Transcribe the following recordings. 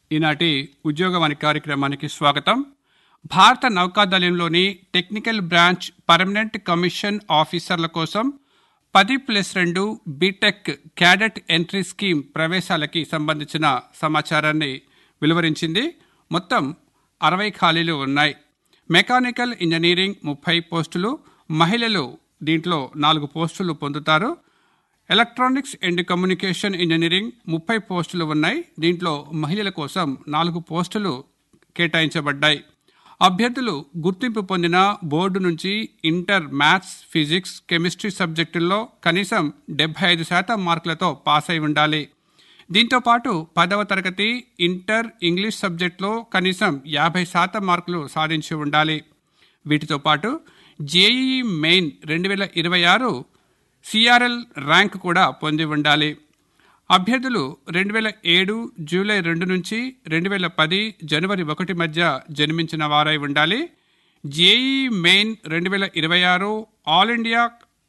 ఈనాటి ఉద్యోగవాణి కార్యక్రమానికి స్వాగతం భారత నౌకాదళంలోని టెక్నికల్ బ్రాంచ్ పర్మనెంట్ కమిషన్ ఆఫీసర్ల కోసం పది ప్లస్ రెండు బీటెక్ క్యాడెట్ ఎంట్రీ స్కీమ్ ప్రవేశాలకి సంబంధించిన సమాచారాన్ని వెలువరించింది మొత్తం అరవై ఖాళీలు ఉన్నాయి మెకానికల్ ఇంజనీరింగ్ ముప్పై పోస్టులు మహిళలు దీంట్లో నాలుగు పోస్టులు పొందుతారు ఎలక్ట్రానిక్స్ అండ్ కమ్యూనికేషన్ ఇంజనీరింగ్ ముప్పై పోస్టులు ఉన్నాయి దీంట్లో మహిళల కోసం నాలుగు పోస్టులు కేటాయించబడ్డాయి అభ్యర్థులు గుర్తింపు పొందిన బోర్డు నుంచి ఇంటర్ మ్యాథ్స్ ఫిజిక్స్ కెమిస్ట్రీ సబ్జెక్టుల్లో కనీసం డెబ్బై ఐదు శాతం మార్కులతో పాస్ అయి ఉండాలి దీంతో పాటు పదవ తరగతి ఇంటర్ ఇంగ్లీష్ సబ్జెక్టులో కనీసం యాభై శాతం మార్కులు సాధించి ఉండాలి వీటితో పాటు జేఈఈ మెయిన్ రెండు వేల ఇరవై ఆరు సిఆర్ఎల్ ర్యాంక్ కూడా పొంది ఉండాలి అభ్యర్థులు రెండు వేల ఏడు జూలై రెండు నుంచి రెండు వేల పది జనవరి ఒకటి మధ్య జన్మించిన వారై ఉండాలి జేఈ మెయిన్ రెండు వేల ఇరవై ఆరు all India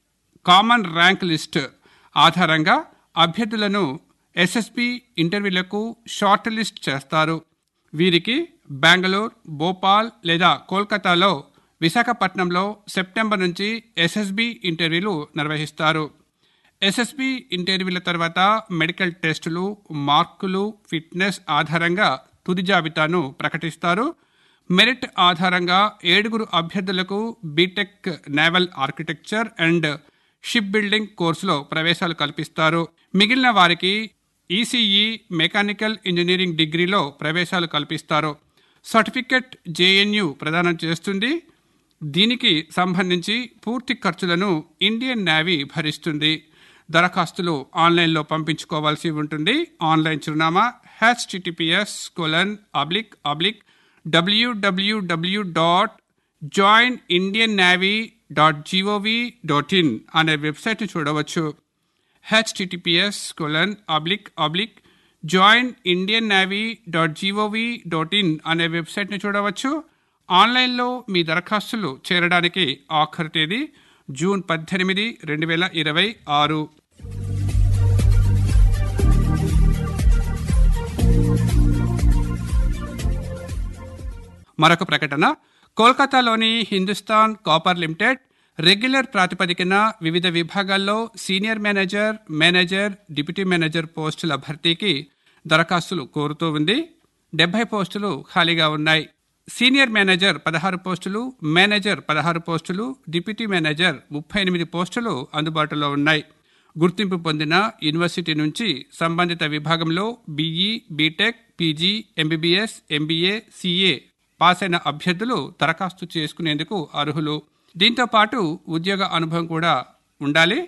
common rank list ఆధారంగా అభ్యర్థులను ఎస్ఎస్పి ఇంటర్వ్యూలకు షార్ట్ లిస్ట్ చేస్తారు వీరికి బెంగళూరు భోపాల్ లేదా కోల్కతాలో విశాఖపట్నంలో సెప్టెంబర్ నుంచి ఎస్ఎస్బి ఇంటర్వ్యూలు నిర్వహిస్తారు ఎస్ఎస్బి ఇంటర్వ్యూల తర్వాత మెడికల్ టెస్టులు మార్కులు ఫిట్నెస్ ఆధారంగా తుది జాబితాను ప్రకటిస్తారు మెరిట్ ఆధారంగా ఏడుగురు అభ్యర్థులకు B Tech naval architecture and ship building కోర్సులో ప్రవేశాలు కల్పిస్తారు మిగిలిన వారికి ఈసీఈ మెకానికల్ ఇంజనీరింగ్ డిగ్రీలో ప్రవేశాలు కల్పిస్తారు సర్టిఫికెట్ జేఎన్యు ప్రదానం చేస్తుంది దీనికి సంబంధించి పూర్తి ఖర్చులను ఇండియన్ నేవీ భరిస్తుంది దరఖాస్తులు ఆన్లైన్లో పంపించుకోవాల్సి ఉంటుంది ఆన్లైన్ చిరునామా HTTPS colon oblique oblique WWW dot join Indian navy dot GOV dot in అనే వెబ్సైట్ని చూడవచ్చు HTTPS colon oblique oblique join Indian navy dot GOV dot in అనే వెబ్సైట్ని చూడవచ్చు ఆన్లైన్లో మీ దరఖాస్తులు చేరడానికి ఆఖరి తేదీ జూన్ పద్దెనిమిది రెండు వేల ఇరవై ఆరు మరొక ప్రకటన కోల్కతాలోని హిందుస్థాన్ కాపర్ లిమిటెడ్ రెగ్యులర్ ప్రాతిపదికన వివిధ విభాగాల్లో senior manager manager deputy manager పోస్టుల భర్తీకి దరఖాస్తులు కోరుతూ ఉంది డెబ్బై పోస్టులు ఖాళీగా ఉన్నాయి సీనియర్ మేనేజర్ పదహారు పోస్టులు మేనేజర్ పదహారు పోస్టులు డిప్యూటీ మేనేజర్ ముప్పై ఎనిమిది పోస్టులు అందుబాటులో ఉన్నాయి గుర్తింపు పొందిన యూనివర్సిటీ నుంచి సంబంధిత విభాగంలో BE B Tech PG MBBS MBA CA pass అయిన అభ్యర్థులు దరఖాస్తు చేసుకునేందుకు అర్హులు దీంతో పాటు ఉద్యోగ అనుభవం కూడా ఉండాలి